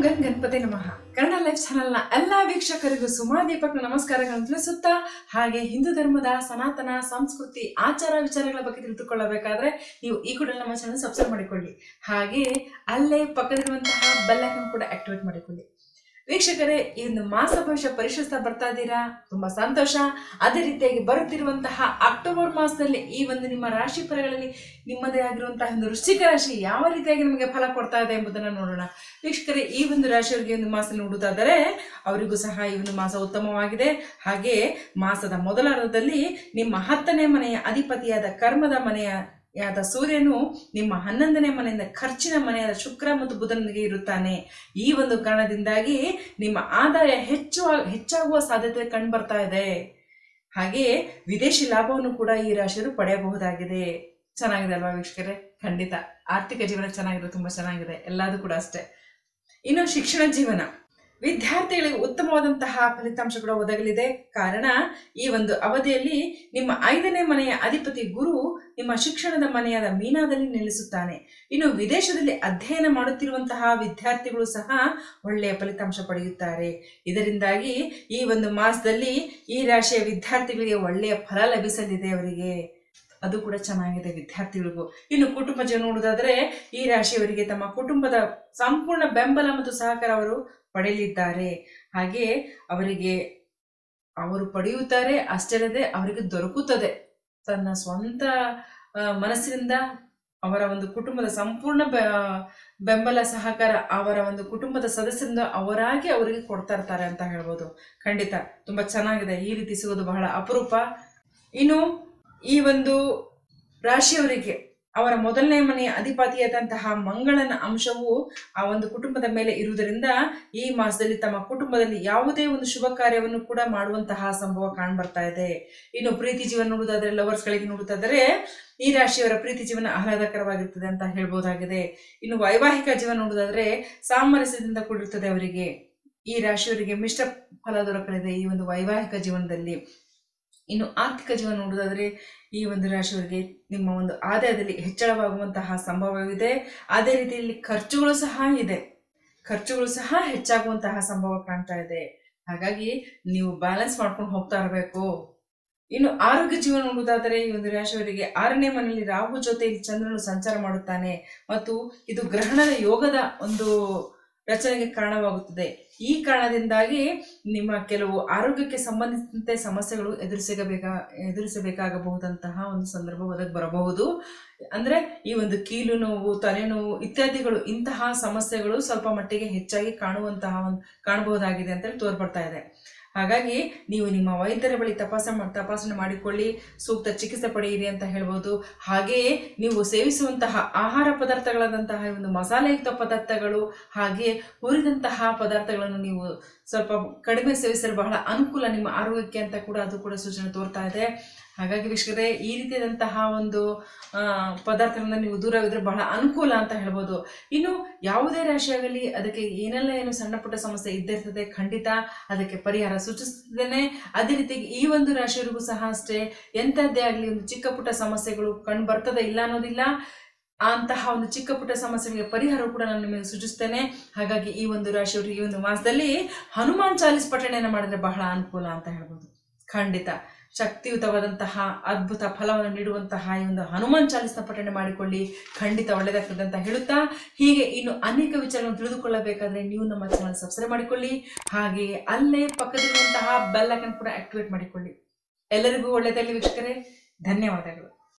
gun Ganapati ನಮಃ Kannada life ಚಾನೆಲ್ನ ಎಲ್ಲ ವೀಕ್ಷಕರಿಗೂ ಸುಮಾ ದೀಪಕ್ ನಮಸ್ಕಾರಗಳನ್ನು ತಿಳಿಸುತ್ತಾ ಹಾಗೆ ಹಿಂದೂ ಧರ್ಮದ ಸನಾತನ ಸಂಸ್ಕೃತಿ ಆಚಾರ ವಿಚಾರಗಳ ಬಗ್ಗೆ ತಿಳಿದುಕೊಳ್ಳಬೇಕಾದ್ರೆ ನೀವು ಈ ಕೂಡ ನಮ್ಮ ಚಾನಲ್ ಸಬ್ಸ್ಕ್ರೈಬ್ ಮಾಡಿಕೊಳ್ಳಿ ಹಾಗೆ ಅಲ್ಲೇ ಪಕ್ಕದಲ್ಲಿರುವಂತಹ ಬೆಲ್ ಐಕನ್ ಕೂಡ ಆಕ್ಟಿವೇಟ್ ಮಾಡಿಕೊಳ್ಳಿ ವೀಕ್ಷಕರೇ ಈ ಒಂದು ಮಾಸ ಭವಿಷ್ಯ ಪರಿಶೀಲಿಸ್ತಾ ಬರ್ತಾ ಇದ್ದೀರಾ ತುಂಬಾ ಸಂತೋಷ ಅದೇ ರೀತಿಯಾಗಿ ಬರುತ್ತಿರುವಂತಹ ಅಕ್ಟೋಬರ್ ಮಾಸದಲ್ಲಿ ಈ ಒಂದು ನಿಮ್ಮ ರಾಶಿ ಫಲಗಳಲ್ಲಿ ನಿಮ್ಮದೇ ಆಗಿರುವಂತಹ ಒಂದು ವೃಶ್ಚಿಕ ರಾಶಿ ಯಾವ ರೀತಿಯಾಗಿ ನಿಮಗೆ ಫಲ ಕೊಡ್ತಾ ಇದೆ ಎಂಬುದನ್ನು ನೋಡೋಣ ವೀಕ್ಷಕರೇ ಈ ಒಂದು ರಾಶಿಯವರಿಗೆ ಒಂದು ಮಾಸ ನೋಡುತ್ತಾ ಇದ್ದರೆ ಅವರಿಗೂ ಸಹ ಈ ಒಂದು ಮಾಸ ಉತ್ತಮವಾಗಿದೆ ಹಾಗೆ ಮಾಸದ ಮೊದಲ ಅರ್ಧದಲ್ಲಿ ನಿಮ್ಮ ಹತ್ತನೇ ಮನೆಯ ಅಧಿಪತಿಯಾದ ಕರ್ಮದ ಮನೆಯ ಯಾದ ಸೂರ್ಯನು ನಿಮ್ಮ ಹನ್ನೊಂದನೇ ಮನೆಯಿಂದ ಖರ್ಚಿನ ಮನೆಯಾದ ಶುಕ್ರ ಮತ್ತು ಬುಧನೊಂದಿಗೆ ಇರುತ್ತಾನೆ ಈ ಒಂದು ಕಾರಣದಿಂದಾಗಿ ನಿಮ್ಮ ಆದಾಯ ಹೆಚ್ಚು ಹೆಚ್ಚಾಗುವ ಸಾಧ್ಯತೆ ಕಂಡು ಬರ್ತಾ ಇದೆ ಹಾಗೆಯೇ ವಿದೇಶಿ ಲಾಭವನ್ನು ಕೂಡ ಈ ರಾಶಿಯವರು ಪಡೆಯಬಹುದಾಗಿದೆ ಚೆನ್ನಾಗಿದೆ ಅಲ್ವಾ ವೀಕ್ಷಕರೇ ಖಂಡಿತ ಆರ್ಥಿಕ ಜೀವನ ಚೆನ್ನಾಗಿದೆ ತುಂಬಾ ಚೆನ್ನಾಗಿದೆ ಎಲ್ಲದೂ ಕೂಡ ಅಷ್ಟೇ ಇನ್ನು ಶಿಕ್ಷಣ ಜೀವನ ವಿದ್ಯಾರ್ಥಿಗಳಿಗೆ ಉತ್ತಮವಾದಂತಹ ಫಲಿತಾಂಶ ಕೂಡ ಒದಗಲಿದೆ ಕಾರಣ ಈ ಒಂದು ಅವಧಿಯಲ್ಲಿ ನಿಮ್ಮ ಐದನೇ ಮನೆಯ ಅಧಿಪತಿ ಗುರು ನಿಮ್ಮ ಶಿಕ್ಷಣದ ಮನೆಯಾದ ಮೀನಾದಲ್ಲಿ ನೆಲೆಸುತ್ತಾನೆ ಇನ್ನು ವಿದೇಶದಲ್ಲಿ ಅಧ್ಯಯನ ಮಾಡುತ್ತಿರುವಂತಹ ವಿದ್ಯಾರ್ಥಿಗಳು ಸಹ ಒಳ್ಳೆಯ ಫಲಿತಾಂಶ ಪಡೆಯುತ್ತಾರೆ ಇದರಿಂದಾಗಿ ಈ ಒಂದು ಮಾಸದಲ್ಲಿ ಈ ರಾಶಿಯ ವಿದ್ಯಾರ್ಥಿಗಳಿಗೆ ಒಳ್ಳೆಯ ಫಲ ಲಭಿಸಲಿದೆ ಅವರಿಗೆ ಅದು ಕೂಡ ಚೆನ್ನಾಗಿದೆ ವಿದ್ಯಾರ್ಥಿಗಳಿಗೂ ಇನ್ನು ಕುಟುಂಬ ಜೀವನ ನೋಡುವುದಾದ್ರೆ ಈ ರಾಶಿಯವರಿಗೆ ತಮ್ಮ ಕುಟುಂಬದ ಸಂಪೂರ್ಣ ಬೆಂಬಲ ಮತ್ತು ಸಹಕಾರ ಅವರು ಪಡೆಯಲಿದ್ದಾರೆ ಹಾಗೆ ಅವರಿಗೆ ಅವರು ಪಡೆಯುತ್ತಾರೆ ಅಷ್ಟೇ ಅಲ್ಲದೆ ಅವರಿಗೆ ದೊರಕುತ್ತದೆ ತನ್ನ ಸ್ವಂತ ಆ, ಮನಸ್ಸಿನಿಂದ ಅವರ ಒಂದು ಕುಟುಂಬದ ಸಂಪೂರ್ಣ ಬೆ- ಬೆಂಬಲ ಸಹಕಾರ ಅವರ ಒಂದು ಕುಟುಂಬದ ಸದಸ್ಯರಿಂದ ಅವರಾಗಿ ಅವರಿಗೆ ಕೊಡ್ತಾ ಇರ್ತಾರೆ ಅಂತ ಹೇಳ್ಬೋದು ಖಂಡಿತ ತುಂಬಾ ಚೆನ್ನಾಗಿದೆ ಈ ರೀತಿ ಸಿಗೋದು ಬಹಳ ಅಪರೂಪ ಇನ್ನು ಈ ಒಂದು ರಾಶಿಯವರಿಗೆ ಅವರ ಮೊದಲನೇ ಮನೆಯ ಅಧಿಪತಿಯಾದಂತಹ ಮಂಗಳನ ಅಂಶವು ಆ ಒಂದು ಕುಟುಂಬದ ಮೇಲೆ ಇರುವುದರಿಂದ ಈ ಮಾಸದಲ್ಲಿ ತಮ್ಮ ಕುಟುಂಬದಲ್ಲಿ ಯಾವುದೇ ಒಂದು ಶುಭ ಕಾರ್ಯವನ್ನು ಕೂಡ ಮಾಡುವಂತಹ ಸಂಭವ ಕಾಣ್ಬರ್ತಾ ಇದೆ ಇನ್ನು ಪ್ರೀತಿ ಜೀವನ ನೋಡುವುದಾದ್ರೆ ಲವರ್ಸ್ಗಳಿಗೆ ನೋಡುವುದಾದರೆ ಈ ರಾಶಿಯವರ ಪ್ರೀತಿ ಜೀವನ ಆಹ್ಲಾದಕರವಾಗಿರ್ತದೆ ಅಂತ ಹೇಳ್ಬೋದಾಗಿದೆ ಇನ್ನು ವೈವಾಹಿಕ ಜೀವನ ನೋಡುವುದಾದ್ರೆ ಸಾಮರಸ್ಯದಿಂದ ಕೂಡಿರ್ತದೆ ಅವರಿಗೆ ಈ ರಾಶಿಯವರಿಗೆ ಮಿಶ್ರ ಫಲ ದೊರಕಲಿದೆ ಈ ಒಂದು ವೈವಾಹಿಕ ಜೀವನದಲ್ಲಿ ಇನ್ನು ಆರ್ಥಿಕ ಜೀವನ ನೋಡುವುದಾದ್ರೆ ಈ ಒಂದು ರಾಶಿಯವರಿಗೆ ನಿಮ್ಮ ಒಂದು ಆದಾಯದಲ್ಲಿ ಹೆಚ್ಚಳವಾಗುವಂತಹ ಸಂಭವವಿದೆ ಅದೇ ರೀತಿಯಲ್ಲಿ ಖರ್ಚುಗಳು ಸಹ ಇದೆ ಖರ್ಚುಗಳು ಸಹ ಹೆಚ್ಚಾಗುವಂತಹ ಸಂಭವ ಕಾಣ್ತಾ ಇದೆ ಹಾಗಾಗಿ ನೀವು ಬ್ಯಾಲೆನ್ಸ್ ಮಾಡ್ಕೊಂಡು ಹೋಗ್ತಾ ಇರಬೇಕು ಇನ್ನು ಆರೋಗ್ಯ ಜೀವನ ನೋಡುವುದಾದರೆ ಈ ಒಂದು ರಾಶಿಯವರಿಗೆ ಆರನೇ ಮನೆಯಲ್ಲಿ ರಾಹು ಜೊತೆಯಲ್ಲಿ ಚಂದ್ರನು ಸಂಚಾರ ಮಾಡುತ್ತಾನೆ ಮತ್ತು ಇದು ಗ್ರಹಣದ ಯೋಗದ ಒಂದು ರಚನೆಗೆ ಕಾರಣವಾಗುತ್ತದೆ ಈ ಕಾರಣದಿಂದಾಗಿ ನಿಮ್ಮ ಕೆಲವು ಆರೋಗ್ಯಕ್ಕೆ ಸಂಬಂಧಿಸಿದಂತೆ ಸಮಸ್ಯೆಗಳು ಎದುರಿಸಬೇಕಾ ಎದುರಿಸಬೇಕಾಗಬಹುದಂತಹ ಒಂದು ಸಂದರ್ಭ ಒದಗಿ ಬರಬಹುದು ಅಂದ್ರೆ ಈ ಒಂದು ಕೀಲು ನೋವು ತಲೆನೋವು ಇತ್ಯಾದಿಗಳು ಇಂತಹ ಸಮಸ್ಯೆಗಳು ಸ್ವಲ್ಪ ಮಟ್ಟಿಗೆ ಹೆಚ್ಚಾಗಿ ಕಾಣುವಂತಹ ಒಂದು ಕಾಣಬಹುದಾಗಿದೆ ಅಂತೇಳಿ ತೋರ್ಪಡ್ತಾ ಇದೆ ಹಾಗಾಗಿ ನೀವು ನಿಮ್ಮ ವೈದ್ಯರ ಬಳಿ ತಪಾಸ ತಪಾಸಣೆ ಮಾಡಿಕೊಳ್ಳಿ ಸೂಕ್ತ ಚಿಕಿತ್ಸೆ ಪಡೆಯಿರಿ ಅಂತ ಹೇಳ್ಬೋದು ಹಾಗೆಯೇ ನೀವು ಸೇವಿಸುವಂತಹ ಆಹಾರ ಪದಾರ್ಥಗಳಾದಂತಹ ಈ ಒಂದು ಮಸಾಲೆಯುಕ್ತ ಪದಾರ್ಥಗಳು ಹಾಗೆ ಹುರಿದಂತಹ ಪದಾರ್ಥಗಳನ್ನು ನೀವು ಸ್ವಲ್ಪ ಕಡಿಮೆ ಸೇವಿಸಲು ಬಹಳ ಅನುಕೂಲ ನಿಮ್ಮ ಆರೋಗ್ಯಕ್ಕೆ ಅಂತ ಕೂಡ ಅದು ಕೂಡ ಸೂಚನೆ ತೋರ್ತಾ ಇದೆ ಹಾಗಾಗಿ ವೀಕ್ಷಕರೇ ಈ ರೀತಿಯಾದಂತಹ ಒಂದು ಆ, ಪದಾರ್ಥಗಳಿಂದ ನೀವು ದೂರವಿದ್ರೆ ಬಹಳ ಅನುಕೂಲ ಅಂತ ಹೇಳ್ಬೋದು ಇನ್ನು ಯಾವುದೇ ರಾಶಿಯಾಗಲಿ ಅದಕ್ಕೆ ಏನೆಲ್ಲ ಏನು ಸಣ್ಣ ಪುಟ್ಟ ಸಮಸ್ಯೆ ಇದ್ದೇ ಇರ್ತದೆ ಖಂಡಿತ ಅದಕ್ಕೆ ಪರಿಹಾರ ಸೂಚಿಸುತ್ತಿದ್ದೇನೆ ಅದೇ ರೀತಿಯಾಗಿ ಈ ಒಂದು ರಾಶಿಯವರಿಗೂ ಸಹ ಅಷ್ಟೇ ಎಂಥದ್ದೇ ಆಗಲಿ ಒಂದು ಚಿಕ್ಕ ಪುಟ್ಟ ಸಮಸ್ಯೆಗಳು ಕಂಡು ಬರ್ತದೆ ಇಲ್ಲ ಅನ್ನೋದಿಲ್ಲ ಅಂತಹ ಒಂದು ಚಿಕ್ಕ ಪುಟ್ಟ ಸಮಸ್ಯೆಗಳಿಗೆ ಪರಿಹಾರ ಕೂಡ ನಾನು ನಿಮಗೆ ಸೂಚಿಸ್ತೇನೆ ಹಾಗಾಗಿ ಈ ಒಂದು ರಾಶಿಯವರಿಗೆ ಈ ಒಂದು ಮಾಸದಲ್ಲಿ ಹನುಮಾನ್ ಚಾಲಿಸ್ ಪಠಣೆಯನ್ನು ಮಾಡಿದ್ರೆ ಬಹಳ ಅನುಕೂಲ ಅಂತ ಹೇಳ್ಬೋದು ಖಂಡಿತ ಶಕ್ತಿಯುತವಾದಂತಹ ಅದ್ಭುತ ಫಲವನ್ನು ನೀಡುವಂತಹ ಈ ಒಂದು ಹನುಮಾನ್ ಚಾಲಿಸ್ನ ಪಠಣೆ ಮಾಡಿಕೊಳ್ಳಿ ಖಂಡಿತ ಒಳ್ಳೆಯದಾಗ್ತದೆ ಅಂತ ಹೇಳುತ್ತಾ ಹೀಗೆ ಇನ್ನು ಅನೇಕ ವಿಚಾರಗಳನ್ನು ತಿಳಿದುಕೊಳ್ಳಬೇಕಾದ್ರೆ ನೀವು ನಮ್ಮ ಚಾನಲ್ ಸಬ್ಸ್ಕ್ರೈಬ್ ಮಾಡಿಕೊಳ್ಳಿ ಹಾಗೆ ಅಲ್ಲೇ ಪಕ್ಕದಲ್ಲಿರುವಂತಹ ಬೆಲ್ ಐಕನ್ ಕೂಡ ಆಕ್ಟಿವೇಟ್ ಮಾಡಿಕೊಳ್ಳಿ ಎಲ್ಲರಿಗೂ ಒಳ್ಳೆಯದಲ್ಲಿ ವೀಕ್ಷಕರೇ ಧನ್ಯವಾದಗಳು